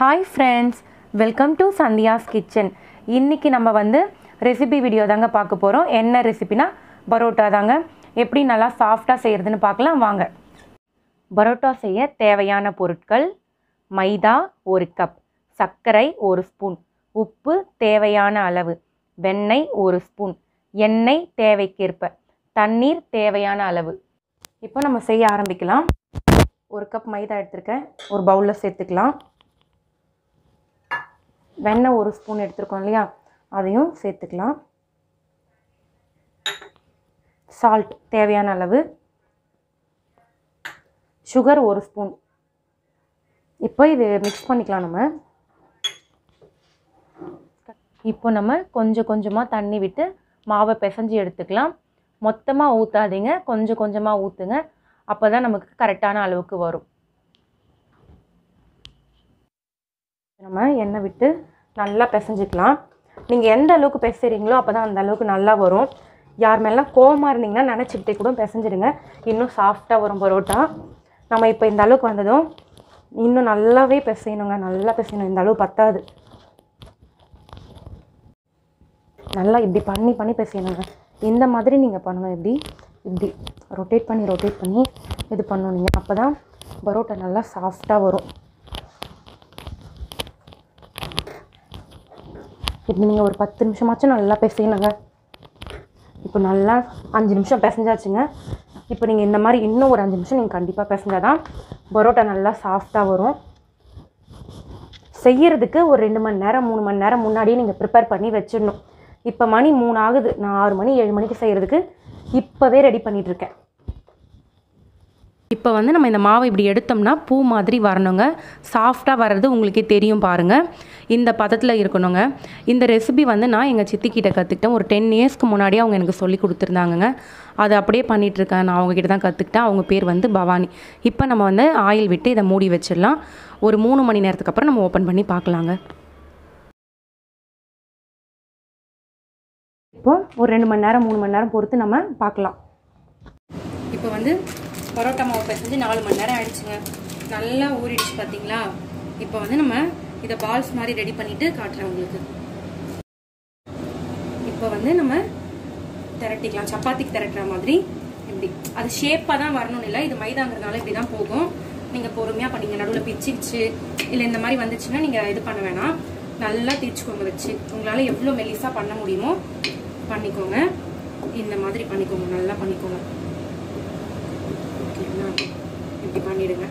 hi friends welcome to Sandhya's kitchen இன்றைக்கி நம்ம வந்து ரெசிபி வீடியோ தாங்க பார்க்க போகிறோம் என்ன ரெசிபினா பரோட்டா தாங்க எப்படி நல்லா சாஃப்டாக செய்கிறதுன்னு பார்க்கலாம் வாங்க பரோட்டா செய்ய தேவையான பொருட்கள் மைதா ஒரு கப் சர்க்கரை ஒரு ஸ்பூன் உப்பு தேவையான அளவு வெண்ணெய் ஒரு ஸ்பூன் எண்ணெய் தேவைக்கேற்ப தண்ணீர் தேவையான அளவு இப்போ நம்ம செய்ய ஆரம்பிக்கலாம் ஒரு கப் மைதா எடுத்திருக்கேன் ஒரு பவுலில் சேர்த்துக்கலாம் வெண்ணெய் ஒரு ஸ்பூன் எடுத்துருக்கோம் இல்லையா அதையும் சேர்த்துக்கலாம் சால்ட் தேவையான அளவு சுகர் ஒரு ஸ்பூன் இப்போ இது மிக்ஸ் பண்ணிக்கலாம் நம்ம இப்போ நம்ம கொஞ்சம் கொஞ்சமாக தண்ணி விட்டு மாவை பிசைஞ்சு எடுத்துக்கலாம் மொத்தமாக ஊற்றாதீங்க கொஞ்சம் கொஞ்சமாக ஊற்றுங்க அப்போ தான் நமக்கு கரெக்டான அளவுக்கு வரும் நம்ம எண்ணெய் விட்டு நல்லா பிசைஞ்சிக்கலாம் நீங்கள் எந்த அளவுக்கு பிசைறீங்களோ அப்போ தான் அந்த அளவுக்கு நல்லா வரும் யார் மேலாம் கோவமாக இருந்தீங்கன்னா நினச்சிக்கிட்டே கூட பிசைஞ்சிடுங்க இன்னும் சாஃப்டாக வரும் பரோட்டா நம்ம இப்போ இந்த அளவுக்கு வந்ததும் இன்னும் நல்லாவே பிசையணுங்க நல்லா பிசையணும் இந்த அளவு பத்தாது நல்லா இப்படி பண்ணி பண்ணி பிசையணுங்க இந்த மாதிரி நீங்கள் பண்ணுங்கள் இப்படி இப்படி ரொட்டேட் பண்ணி ரொட்டேட் பண்ணி இது பண்ணணும் நீங்கள் அப்போ தான் பரோட்டா நல்லா சாஃப்டாக வரும் இப்படி நீங்கள் ஒரு பத்து நிமிஷமாச்சும் நல்லா பிசையணுங்க இப்போ நல்லா அஞ்சு நிமிஷம் பிசைஞ்சாச்சுங்க இப்போ நீங்கள் இந்த மாதிரி இன்னும் ஒரு அஞ்சு நிமிஷம் நீங்கள் கண்டிப்பாக பிசைஞ்சால் தான் பரோட்டா நல்லா சாஃப்டாக வரும் செய்யறதுக்கு ஒரு ரெண்டு மணி நேரம் மூணு மணி நேரம் முன்னாடியே நீங்கள் ப்ரிப்பேர் பண்ணி வச்சிடணும் இப்போ மணி மூணு ஆகுது நான் ஆறு மணி ஏழு மணிக்கு செய்கிறதுக்கு இப்போவே ரெடி பண்ணிகிட்ருக்கேன் இப்போ வந்து நம்ம இந்த மாவை இப்படி எடுத்தோம்னா பூ மாதிரி வரணுங்க சாஃப்டாக வர்றது உங்களுக்கே தெரியும் பாருங்கள் இந்த பதத்தில் இருக்கணுங்க இந்த ரெசிபி வந்து நான் எங்கள் சித்திக்கிட்ட கற்றுக்கிட்டேன் ஒரு டென் இயர்ஸ்க்கு முன்னாடியே அவங்க எனக்கு சொல்லி கொடுத்துருந்தாங்கங்க அதை அப்படியே பண்ணிகிட்ருக்கேன் நான் அவங்கக்கிட்ட தான் கற்றுக்கிட்டேன் அவங்க பேர் வந்து பவானி இப்போ நம்ம வந்து ஆயில் விட்டு இதை மூடி வச்சிடலாம் ஒரு மூணு மணி நேரத்துக்கு அப்புறம் நம்ம ஓப்பன் பண்ணி பார்க்கலாங்க இப்போ ஒரு ரெண்டு மணி நேரம் மூணு மணி நேரம் பொறுத்து நம்ம பார்க்கலாம் இப்போ வந்து பரோட்டா மாவு பிசைஞ்சு நாலு மணி நேரம் ஆயிடுச்சுங்க நல்லா ஊறிடுச்சு பார்த்தீங்களா இப்போ வந்து நம்ம இதை பால்ஸ் மாதிரி ரெடி பண்ணிட்டு காட்டுறேன் உங்களுக்கு இப்போ வந்து நம்ம திரட்டிக்கலாம் சப்பாத்திக்கு திரட்டுற மாதிரி இப்படி அது ஷேப்பாக தான் வரணும்னு இல்லை இது மைதாங்கிறதுனால இப்படி தான் போகும் நீங்கள் பொறுமையாக பண்ணீங்க நடுவில் பிச்சிருச்சு இல்லை இந்த மாதிரி வந்துச்சுன்னா நீங்கள் இது பண்ண வேணாம் நல்லா தேய்ச்சிக்கோங்க வச்சு உங்களால் எவ்வளோ மெலிசாக பண்ண முடியுமோ பண்ணிக்கோங்க இந்த மாதிரி பண்ணிக்கோங்க நல்லா பண்ணிக்கோங்க ஓகேங்களா இப்படி பண்ணிடுங்க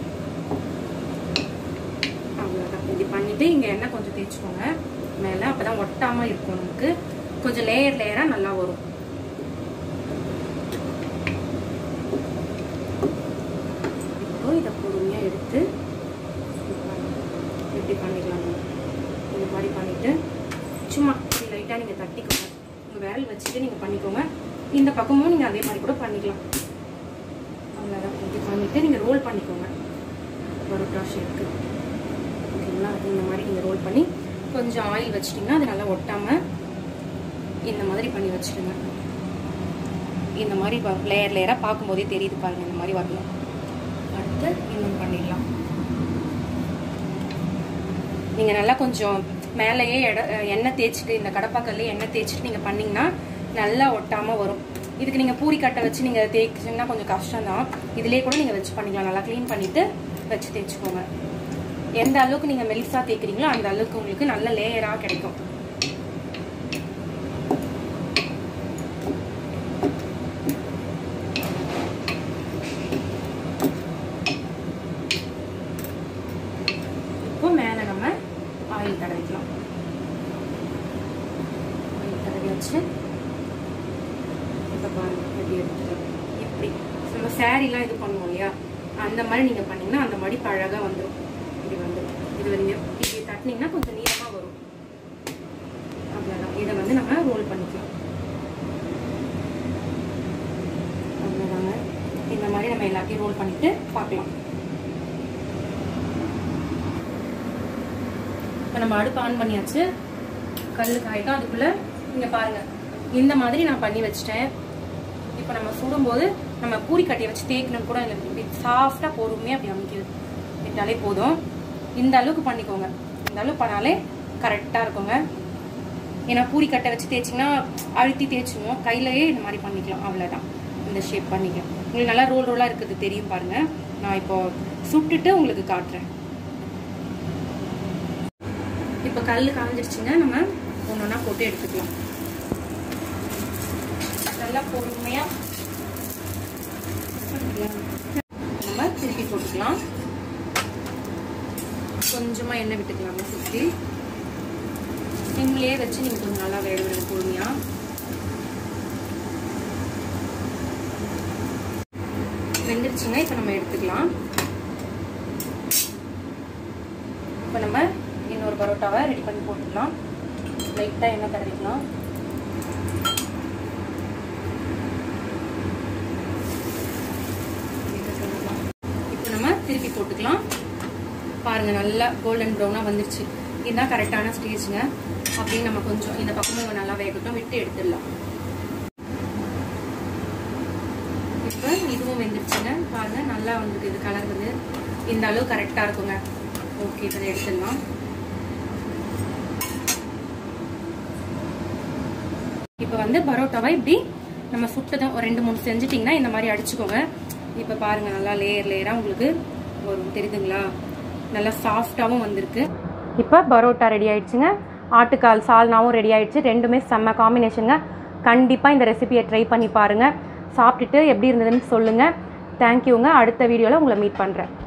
அவ்வளோதான் இப்படி பண்ணிட்டு இங்கே எண்ணெய் கொஞ்சம் தேய்ச்சிக்கோங்க மேலே அப்போ தான் ஒட்டாமல் இருக்கும் நமக்கு கொஞ்சம் லேயர் லேயராக நல்லா வரும் இப்போ இதை பொறுமையாக எடுத்து இப்படி பண்ணிக்கலாம் இந்த மாதிரி பண்ணிவிட்டு சும்மா லைட்டாக நீங்கள் தட்டிக்கோங்க உங்கள் விரல் வச்சுட்டு நீங்கள் பண்ணிக்கோங்க இந்த பக்கமும் நீங்கள் அதே மாதிரி கூட பண்ணிக்கலாம் அவ்வளோதான் இப்படி பண்ணிவிட்டு நீங்கள் ரோல் பண்ணிக்கோங்க பரோட்டா ஷேப்க்கு ஓகேங்களா அது இந்த மாதிரி நீங்கள் ரோல் பண்ணி கொஞ்சம் ஆயில் வச்சிட்டிங்கன்னா அது நல்லா ஒட்டாமல் இந்த மாதிரி பண்ணி வச்சுடுங்க இந்த மாதிரி லேயர் லேயராக பார்க்கும்போதே தெரியுது பாருங்கள் இந்த மாதிரி வரணும் அடுத்து இன்னும் பண்ணிடலாம் நீங்கள் நல்லா கொஞ்சம் மேலேயே எட எண்ணெய் தேய்ச்சிட்டு இந்த கடப்பாக்கல்லே எண்ணெய் தேய்ச்சிட்டு நீங்கள் பண்ணிங்கன்னா நல்லா ஒட்டாமல் வரும் இதுக்கு நீங்கள் பூரி கட்டை வச்சு நீங்கள் தேய்ச்சிங்கன்னா கொஞ்சம் கஷ்டம் தான் இதிலே கூட நீங்கள் வச்சு பண்ணிக்கலாம் நல்லா க்ளீன் பண்ணிவிட்டு வச்சு தேய்ச்சிக்கோங்க எந்த அளவுக்கு நீங்கள் மெலிசாக தேய்க்கிறீங்களோ அந்த அளவுக்கு உங்களுக்கு நல்ல லேயராக கிடைக்கும் இப்போ மேலே நம்ம ஆயில் தடவிக்கலாம் ஆயில் தடவி வச்சு இப்போ பாருங்க எப்படி எடுத்துக்கலாம் இப்படி நம்ம சேரீலாம் இது பண்ணுவோம் இல்லையா அந்த மாதிரி நீங்கள் பண்ணீங்கன்னா அந்த மடிப்பு அழகாக வந்துடும் இப்படி வந்துடும் இது நீங்கள் இப்படி தட்டினீங்கன்னா கொஞ்சம் நீளமாக வரும் அவ்வளோதான் இதை வந்து நம்ம ரோல் பண்ணிக்கலாம் அவ்வளோதாங்க இந்த மாதிரி நம்ம எல்லாத்தையும் ரோல் பண்ணிட்டு பார்க்கலாம் இப்போ நம்ம அடுப்பு ஆன் பண்ணியாச்சு கல் காயிட்டும் அதுக்குள்ளே இங்கே பாருங்கள் இந்த மாதிரி நான் பண்ணி வச்சிட்டேன் இப்போ நம்ம சுடும்போது நம்ம பூரி கட்டியை வச்சு தேய்க்கணும் கூட இல்லை இப்படி சாஃப்டாக பொறுமையாக அப்படி அமைக்குது விட்டாலே போதும் இந்த அளவுக்கு பண்ணிக்கோங்க இந்த அளவுக்கு பண்ணாலே கரெக்டாக இருக்குங்க ஏன்னா பூரி கட்டை வச்சு தேய்ச்சிங்கன்னா அழுத்தி தேய்ச்சுவோம் கையிலேயே இந்த மாதிரி பண்ணிக்கலாம் அவ்வளோதான் இந்த ஷேப் பண்ணிக்கலாம் உங்களுக்கு நல்லா ரோல் ரோலாக இருக்குது தெரியும் பாருங்க நான் இப்போ சுட்டுட்டு உங்களுக்கு காட்டுறேன் இப்போ கல் காஞ்சிருச்சுங்க நம்ம ஒன்று ஒன்றா போட்டு எடுத்துக்கலாம் நல்லா பொறுமையாக நம்ம திருப்பி போட்டுக்கலாம் கொஞ்சமா எண்ணெய் விட்டுக்கலாமா சுற்றி சிம்லேயே வச்சு நீங்கள் கொஞ்சம் நல்லா வேக விடுங்க பொறுமையாக வெந்துருச்சுங்க இப்போ நம்ம எடுத்துக்கலாம் இப்போ நம்ம இன்னொரு பரோட்டாவை ரெடி பண்ணி போட்டுக்கலாம் லைட்டாக எண்ணெய் தடவிக்கலாம் இப்போ நம்ம திருப்பி போட்டுக்கலாம் பாருங்க நல்லா கோல்டன் ப்ரௌனாக வந்துருச்சு இதுதான் கரெக்டான ஸ்டேஜ்ங்க அப்படின்னு நம்ம கொஞ்சம் இந்த பக்கமும் நல்லா வேகட்டும் விட்டு எடுத்துடலாம் இப்போ இதுவும் வெந்துருச்சுங்க பாருங்க நல்லா வந்துருக்கு இது கலர் வந்து இந்த அளவு கரெக்டாக இருக்குங்க ஓகே இதை எடுத்துடலாம் இப்போ வந்து பரோட்டாவை இப்படி நம்ம சுட்டதும் ஒரு ரெண்டு மூணு செஞ்சிட்டிங்கன்னா இந்த மாதிரி அடிச்சுக்கோங்க இப்போ பாருங்க நல்லா லேயர் லேயராக உங்களுக்கு வரும் தெரியுதுங்களா நல்லா சாஃப்டாகவும் வந்திருக்கு இப்போ பரோட்டா ரெடி ஆயிடுச்சுங்க ஆட்டுக்கால் சால்னாவும் ரெடி ஆயிடுச்சு ரெண்டுமே செம்ம காம்பினேஷனுங்க கண்டிப்பாக இந்த ரெசிபியை ட்ரை பண்ணி பாருங்கள் சாப்பிட்டுட்டு எப்படி இருந்ததுன்னு சொல்லுங்கள் தேங்க்யூங்க அடுத்த வீடியோவில் உங்களை மீட் பண்ணுறேன்